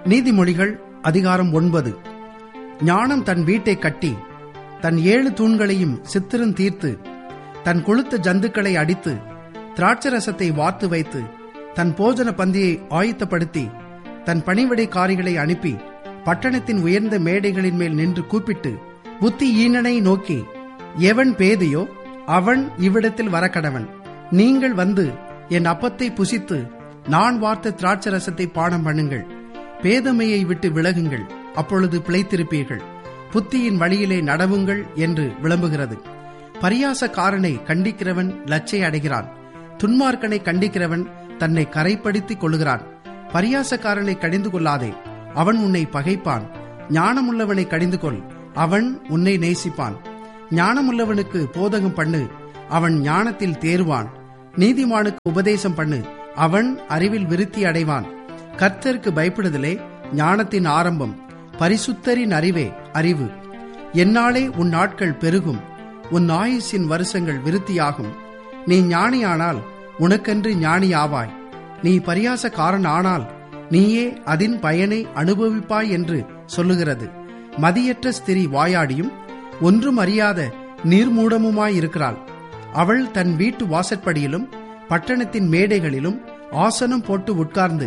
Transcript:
நீதிமொழிகள் அதிகாரம் ஒன்பது ஞானம் தன் வீட்டை கட்டி தன் ஏழு தூண்களையும் சித்திரம் தீர்த்து தன் கொழுத்த ஜந்துக்களை அடித்து திராட்சரசத்தை வார்த்து வைத்து தன் போஜன பந்தியை ஆயத்தப்படுத்தி தன் பணிவிடைக்காரிகளை அனுப்பி பட்டணத்தின் உயர்ந்த மேடைகளின் மேல் நின்று கூப்பிட்டு புத்தி ஈனனை நோக்கி எவன் பேதையோ அவன் இவ்விடத்தில் வரக்கடவன் நீங்கள் வந்து என் அப்பத்தை புசித்து நான் வார்த்த திராட்சரசத்தை பானம் பண்ணுங்கள் பேதமையை விட்டு விலகுங்கள் அப்பொழுது பிழைத்திருப்பீர்கள் புத்தியின் வழியிலே நடவுங்கள் என்று விளம்புகிறது பரியாசக்காரனை கண்டிக்கிறவன் லச்சை அடைகிறான் துன்மார்க்கனை கண்டிக்கிறவன் தன்னை கரைப்படுத்திக் கொள்ளுகிறான் பரியாசக்காரனை கடிந்து கொள்ளாதே அவன் உன்னை பகைப்பான் ஞானமுள்ளவனை கடிந்து கொள் அவன் உன்னை நேசிப்பான் ஞானமுள்ளவனுக்கு போதகம் பண்ணு அவன் ஞானத்தில் தேர்வான் நீதிமானுக்கு உபதேசம் பண்ணு அவன் அறிவில் விருத்தி அடைவான் கர்த்தருக்கு பயப்படுதலே ஞானத்தின் ஆரம்பம் பரிசுத்தரின் அறிவே அறிவு என்னாலே உன் நாட்கள் பெருகும் உன் ஆயுசின் வருஷங்கள் விருத்தியாகும் நீ ஞானியானால் உனக்கென்று ஞானி ஆவாய் நீ பரியாசக்காரன் ஆனால் நீயே அதன் பயனை அனுபவிப்பாய் என்று சொல்லுகிறது மதியற்ற ஸ்திரீ வாயாடியும் ஒன்றும் அறியாத நீர்மூடமுமாயிருக்கிறாள் அவள் தன் வீட்டு வாசற்படியிலும் பட்டணத்தின் மேடைகளிலும் ஆசனம் போட்டு உட்கார்ந்து